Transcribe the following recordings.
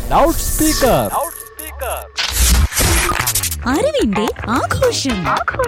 loud speaker അറിവിന്റെ ആഘോഷം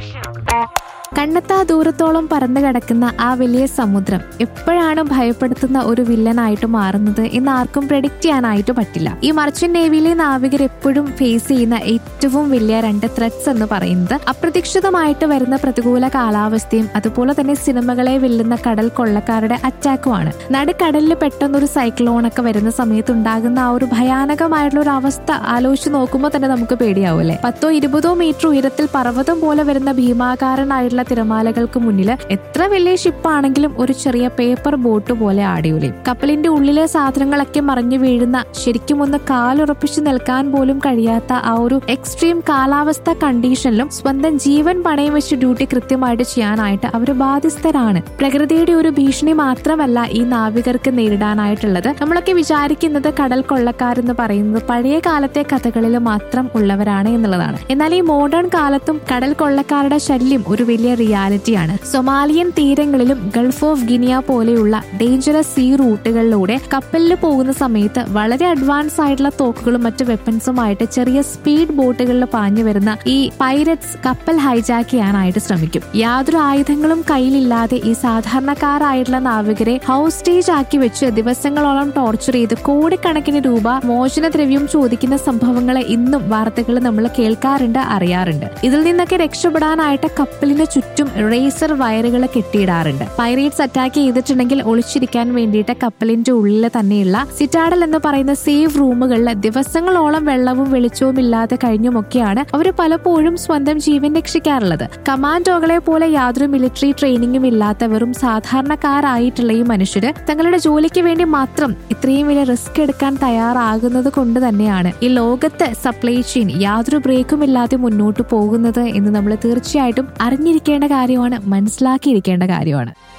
കണ്ണെത്താ ദൂരത്തോളം പറന്നു കിടക്കുന്ന ആ വലിയ സമുദ്രം എപ്പോഴാണ് ഭയപ്പെടുത്തുന്ന ഒരു വില്ലനായിട്ട് മാറുന്നത് എന്ന് ആർക്കും പ്രഡിക്റ്റ് ചെയ്യാനായിട്ട് പറ്റില്ല ഈ മർച്ചന്റ് നേവിയിലെ നാവികർ എപ്പോഴും ഫേസ് ചെയ്യുന്ന ഏറ്റവും വലിയ രണ്ട് ത്രെറ്റ്സ് എന്ന് പറയുന്നത് അപ്രതീക്ഷിതമായിട്ട് വരുന്ന പ്രതികൂല കാലാവസ്ഥയും അതുപോലെ തന്നെ സിനിമകളെ വെല്ലുന്ന കടൽ കൊള്ളക്കാരുടെ അറ്റാക്കുമാണ് നടുക്കടലിൽ പെട്ടെന്നൊരു സൈക്ലോൺ ഒക്കെ വരുന്ന സമയത്ത് ഉണ്ടാകുന്ന ആ ഒരു ഭയാനകമായിട്ടുള്ള ഒരു അവസ്ഥ ആലോചിച്ച് നോക്കുമ്പോൾ തന്നെ നമുക്ക് പേടിയാവൂലേ പത്തോ ഇരുപതോ മീറ്റർ ഉയരത്തിൽ പർവ്വതം പോലെ വരുന്ന ഭീമാകാരനായിട്ടുള്ള തിരമാലകൾക്ക് മുന്നിൽ എത്ര വലിയ ഷിപ്പാണെങ്കിലും ഒരു ചെറിയ പേപ്പർ ബോട്ട് പോലെ ആടിയൂലേ കപ്പലിന്റെ ഉള്ളിലെ സാധനങ്ങളൊക്കെ മറിഞ്ഞു വീഴുന്ന ശരിക്കും ഒന്ന് കാലുറപ്പിച്ചു നിൽക്കാൻ പോലും കഴിയാത്ത ആ ഒരു എക്സ്ട്രീം കാലാവസ്ഥ കണ്ടീഷനിലും സ്വന്തം ജീവൻ പണയം വെച്ച് ഡ്യൂട്ടി കൃത്യമായിട്ട് ചെയ്യാനായിട്ട് അവർ ബാധ്യസ്ഥരാണ് പ്രകൃതിയുടെ ഒരു ഭീഷണി മാത്രമല്ല ഈ നാവികർക്ക് നേരിടാനായിട്ടുള്ളത് നമ്മളൊക്കെ വിചാരിക്കുന്നത് കടൽ കൊള്ളക്കാരെന്ന് പറയുന്നത് പഴയ കാലത്തെ കഥകളിൽ മാത്രം ഉള്ളവരാണ് എന്നുള്ളതാണ് എന്നാൽ ഈ മോഡേൺ കാലത്തും കടൽ കൊള്ളക്കാരുടെ ശല്യം ഒരു വലിയ റിയാലിറ്റിയാണ് സൊമാലിയൻ തീരങ്ങളിലും ഗൾഫ് ഓഫ് ഗിനിയ പോലെയുള്ള ഡേഞ്ചറസ് സീ റൂട്ടുകളിലൂടെ കപ്പലിൽ പോകുന്ന സമയത്ത് വളരെ അഡ്വാൻസ് ആയിട്ടുള്ള തോക്കുകളും മറ്റു വെപ്പൺസുമായിട്ട് ചെറിയ സ്പീഡ് ബോട്ടുകളിൽ പാഞ്ഞു വരുന്ന ഈ പൈരറ്റ്സ് കപ്പൽ ഹൈജാക്ക് ചെയ്യാനായിട്ട് ശ്രമിക്കും യാതൊരു ആയുധങ്ങളും കയ്യിലില്ലാതെ ഈ സാധാരണക്കാരായിട്ടുള്ള നാവികരെ ഹൗസ്റ്റേജ് ആക്കി വെച്ച് ദിവസങ്ങളോളം ടോർച്ചർ ചെയ്ത് കോടിക്കണക്കിന് രൂപ മോചനദ്രവ്യം ചോദിക്കുന്ന സംഭവങ്ങളെ ഇന്നും വാർത്തകൾ നമ്മൾ കേൾക്കാറുണ്ട് അറിയാറുണ്ട് ഇതിൽ നിന്നൊക്കെ രക്ഷപ്പെടാനായിട്ട് കപ്പലിന് ചുറ്റും റേസർ വയറുകൾ കെട്ടിയിടാറുണ്ട് പൈറേറ്റ്സ് അറ്റാക്ക് ചെയ്തിട്ടുണ്ടെങ്കിൽ ഒളിച്ചിരിക്കാൻ വേണ്ടിയിട്ട് കപ്പലിന്റെ ഉള്ളിൽ തന്നെയുള്ള സിറ്റാഡൽ എന്ന് പറയുന്ന സേഫ് റൂമുകളിൽ ദിവസങ്ങളോളം വെള്ളവും വെളിച്ചവും ഇല്ലാതെ കഴിഞ്ഞുമൊക്കെയാണ് അവർ പലപ്പോഴും സ്വന്തം ജീവൻ രക്ഷിക്കാറുള്ളത് കമാൻഡോകളെ പോലെ യാതൊരു മിലിറ്ററി ട്രെയിനിങ്ങും ഇല്ലാത്ത വെറും സാധാരണക്കാരായിട്ടുള്ള ഈ മനുഷ്യര് തങ്ങളുടെ ജോലിക്ക് വേണ്ടി മാത്രം ഇത്രയും വലിയ റിസ്ക് എടുക്കാൻ തയ്യാറാകുന്നത് കൊണ്ട് തന്നെയാണ് ഈ ലോകത്ത് സപ്ലൈ ചെയിൻ യാതൊരു ബ്രേക്കും ഇല്ലാതെ മുന്നോട്ട് പോകുന്നത് എന്ന് നമ്മൾ തീർച്ചയായിട്ടും അറിഞ്ഞിരിക്കേണ്ട കാര്യമാണ് മനസ്സിലാക്കിയിരിക്കേണ്ട കാര്യമാണ്